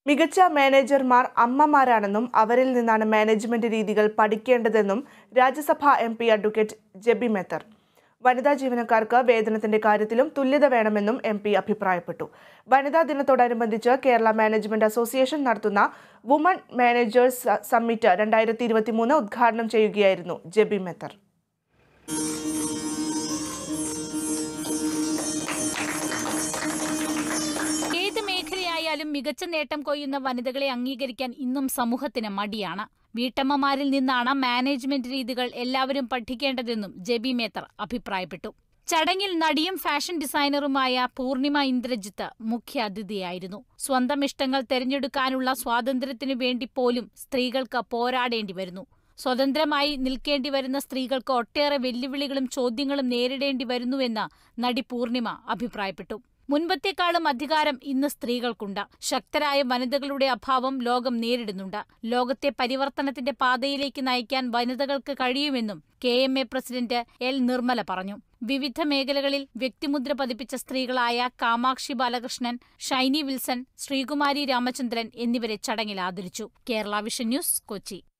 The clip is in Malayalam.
മികച്ച മാനേജർമാർ അമ്മമാരാണെന്നും അവരിൽ നിന്നാണ് മാനേജ്മെന്റ് രീതികൾ പഠിക്കേണ്ടതെന്നും Rajya Sabha M P advocate Jebi Mather വനിതാ ജീവനക്കാർക്ക് വേതനത്തിന്റെ കാര്യത്തിലും തുല്യത വേണമെന്നും എം പി അഭിപ്രായപ്പെട്ടു വനിതാ ദിനത്തോടനുബന്ധിച്ച് കേരള മാനേജ്മെന്റ് അസോസിയേഷൻ നടത്തുന്ന വുമൺ മാനേജേഴ്സ് സമ്മിറ്റ് രണ്ടായിരത്തി ഇരുപത്തിമൂന്ന് ഉദ്ഘാടനം ചെയ്യുകയായിരുന്നു ജെബി മെത്തർ ഏത് മേഖലയായാലും മികച്ച നേട്ടം കൊയ്യുന്ന വനിതകളെ അംഗീകരിക്കാൻ ഇന്നും സമൂഹത്തിന് മടിയാണ് വീട്ടമ്മമാരിൽ നിന്നാണ് മാനേജ്മെന്റ് രീതികൾ എല്ലാവരും പഠിക്കേണ്ടതെന്നും ജെബി മേത്തർ അഭിപ്രായപ്പെട്ടു ചടങ്ങിൽ നടിയും ഫാഷൻ ഡിസൈനറുമായ പൂർണിമ ഇന്ദ്രജിത്ത് മുഖ്യ അതിഥിയായിരുന്നു സ്വന്തം ഇഷ്ടങ്ങൾ തെരഞ്ഞെടുക്കാനുള്ള സ്വാതന്ത്ര്യത്തിനു വേണ്ടി പോലും സ്ത്രീകൾക്ക് പോരാടേണ്ടി വരുന്നു സ്വതന്ത്രമായി നിൽക്കേണ്ടി വരുന്ന സ്ത്രീകൾക്ക് ഒട്ടേറെ വെല്ലുവിളികളും ചോദ്യങ്ങളും നേരിടേണ്ടി വരുന്നുവെന്ന് നടി പൂർണിമ അഭിപ്രായപ്പെട്ടു മുൻപത്തേക്കാളും അധികാരം ഇന്ന് സ്ത്രീകൾക്കുണ്ട് ശക്തരായ വനിതകളുടെ അഭാവം ലോകം നേരിടുന്നുണ്ട് ലോകത്തെ പരിവർത്തനത്തിന്റെ പാതയിലേക്ക് നയിക്കാൻ വനിതകൾക്ക് കഴിയുമെന്നും K M A president L Nirmala പറഞ്ഞു വിവിധ മേഖലകളിൽ വ്യക്തിമുദ്ര പതിപ്പിച്ച സ്ത്രീകളായ കാമാക്ഷി ബാലകൃഷ്ണൻ ഷൈനി വിൽസൺ ശ്രീകുമാരി രാമചന്ദ്രൻ എന്നിവരെ ചടങ്ങിൽ ആദരിച്ചു കേരള വിഷൻ ന്യൂസ് കൊച്ചി